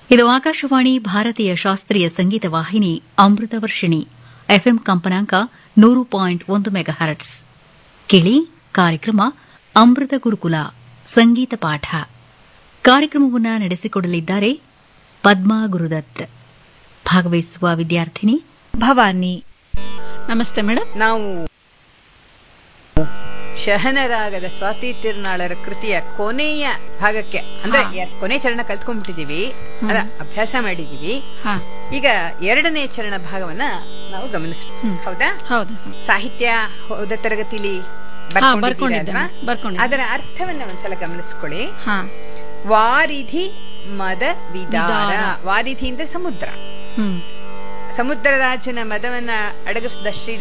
ಇದು ಆಕಾಶವಾಣಿ ಭಾರತೀಯ ಶಾಸ್ತ್ರೀಯ ಸಂಗೀತ ವಾಹಿನಿ ಅಮೃತ ವರ್ಷಿಣಿ ಎಫ್ಎಂ ಕಂಪನಾಂಕ ನೂರು ಪಾಯಿಂಟ್ ಒಂದು ಮೆಗಾಹರ್ಟ್ಸ್ ಕೇಳಿ ಕಾರ್ಯಕ್ರಮ ಅಮೃತ ಗುರುಕುಲ ಸಂಗೀತ ಪಾಠ ಕಾರ್ಯಕ್ರಮವನ್ನು ನಡೆಸಿಕೊಡಲಿದ್ದಾರೆ ಪದ್ಮಾ ಗುರುದತ್ ಭಾಗವಹಿಸುವ ವಿದ್ಯಾರ್ಥಿನಿ ಭವಾನಿ ನಮಸ್ತೆ ಮೇಡಮ್ ನಾವು ಶಹನರಾಗದ ಸ್ವಾತಿ ತಿರುನಾಳರ ಕೃತಿಯ ಕೊನೆಯ ಭಾಗಕ್ಕೆ ಅಂದ್ರೆ ಹಾ. ಎ- ಕೊನೆ ಚರಣ ಕಲ್ತ್ಕೊಂಡ್ಬಿಟ್ಟಿದೀವಿ ಅದ ಅಭ್ಯಾಸ ಮಾಡಿದೀವಿ ಹಾ ಈಗ ಎರಡನೇ ಚರಣ ಭಾಗವನ್ನ ನಾವು ಗಮನಿಸ್ಬೇಕು ಹ್ಮ್. ಹೌದಾ ಹೌದು ಸಾಹಿತ್ಯ ಹೋದ ತರಗತಿಲಿ ಬರ್ಕೊಂಡಿದ್ದೆ ಬರ್ಕೊಂಡಿದ್ದೀರಲ್ವಾ? madam, ಬರ್ಕೊಂಡಿದ್ದೆ. ಅದರ ಅರ್ಥವನ್ನ ಒಂದ್ಸಲ ಗಮನಿಸ್ಕೊಳ್ಳಿ ಹಾ ವಾರಿಧಿ ಮದ ವಿದಾರ ವಿದಾರ. ವಾರಿಧಿ ಅಂದ್ರೆ ಸಮುದ್ರ ಹ್ಮ್ ಸಮುದ್ರ ರಾಜನ ಮದವನ್ನ ಅಡಗಿಸಿದ ಶ್ರೀ